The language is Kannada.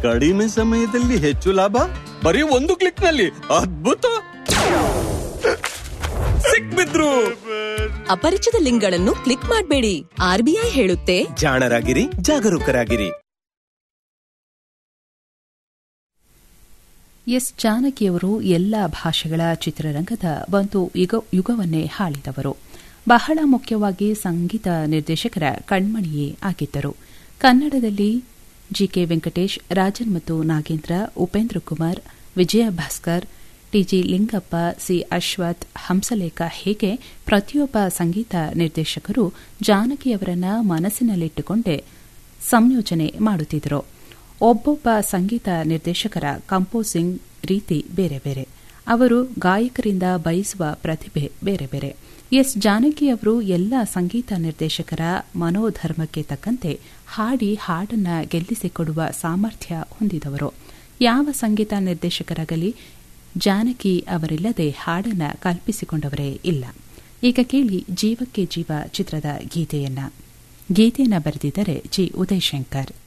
ಕಡಿಮೆ ಸಮಯದಲ್ಲಿ ಹೆಚ್ಚು ಲಾಭ ಬರೀ ಒಂದು ಕ್ಲಿಕ್ ನಲ್ಲಿ ಅದ್ಭುತ ಸಿಕ್ಬಿದ್ರು ಅಪರಿಚಿತ ಲಿಂಕ್ಗಳನ್ನು ಕ್ಲಿಕ್ ಮಾಡಬೇಡಿ ಆರ್ಬಿಐ ಹೇಳುತ್ತೆ ಜಾಣರಾಗಿರಿ ಜಾಗರೂಕರಾಗಿರಿ ಎಸ್ ಜಾನಕಿಯವರು ಎಲ್ಲ ಭಾಷೆಗಳ ಚಿತ್ರರಂಗದ ಒಂದು ಯುಗ ಯುಗವನ್ನೇ ಹಾಳಿದವರು ಬಹಳ ಮುಖ್ಯವಾಗಿ ಸಂಗೀತ ನಿರ್ದೇಶಕರ ಕಣ್ಮಣಿಯೇ ಆಗಿದ್ದರು ಕನ್ನಡದಲ್ಲಿ ಜಿಕೆ ವೆಂಕಟೇಶ್ ರಾಜನ್ ಮತ್ತು ನಾಗೇಂದ್ರ ಉಪೇಂದ್ರ ಕುಮಾರ್ ವಿಜಯ ಭಾಸ್ಕರ್ ಟಿಜಿ ಲಿಂಗಪ್ಪ ಸಿ ಅಶ್ವಥ್ ಹಂಸಲೇಖ ಹೀಗೆ ಪ್ರತಿಯೊಬ್ಬ ಸಂಗೀತ ನಿರ್ದೇಶಕರು ಜಾನಕಿಯವರನ್ನ ಮನಸ್ಸಿನಲ್ಲಿಟ್ಟುಕೊಂಡೇ ಸಂಯೋಜನೆ ಮಾಡುತ್ತಿದ್ದರು ಒಬ್ಬೊಬ್ಬ ಸಂಗೀತ ನಿರ್ದೇಶಕರ ಕಂಪೋಸಿಂಗ್ ರೀತಿ ಬೇರೆ ಬೇರೆ ಅವರು ಗಾಯಕರಿಂದ ಬಯಸುವ ಪ್ರತಿಭೆ ಬೇರೆ ಬೇರೆ ಎಸ್ ಜಾನಕಿಯವರು ಎಲ್ಲ ಸಂಗೀತ ನಿರ್ದೇಶಕರ ಮನೋಧರ್ಮಕ್ಕೆ ತಕ್ಕಂತೆ ಹಾಡಿ ಹಾಡನ್ನ ಗೆಲ್ಲಿಸಿಕೊಡುವ ಸಾಮರ್ಥ್ಯ ಹೊಂದಿದವರು ಯಾವ ಸಂಗೀತ ನಿರ್ದೇಶಕರಾಗಲಿ ಜಾನಕಿ ಅವರಿಲ್ಲದೆ ಹಾಡನ್ನ ಕಲ್ಪಿಸಿಕೊಂಡವರೇ ಇಲ್ಲ ಈಗ ಕೇಳಿ ಜೀವಕ್ಕೆ ಜೀವ ಚಿತ್ರದ ಗೀತೆಯನ್ನ ಗೀತೆಯನ್ನ ಬರೆದಿದ್ದರೆ ಜಿ ಉದಯಶಂಕರ್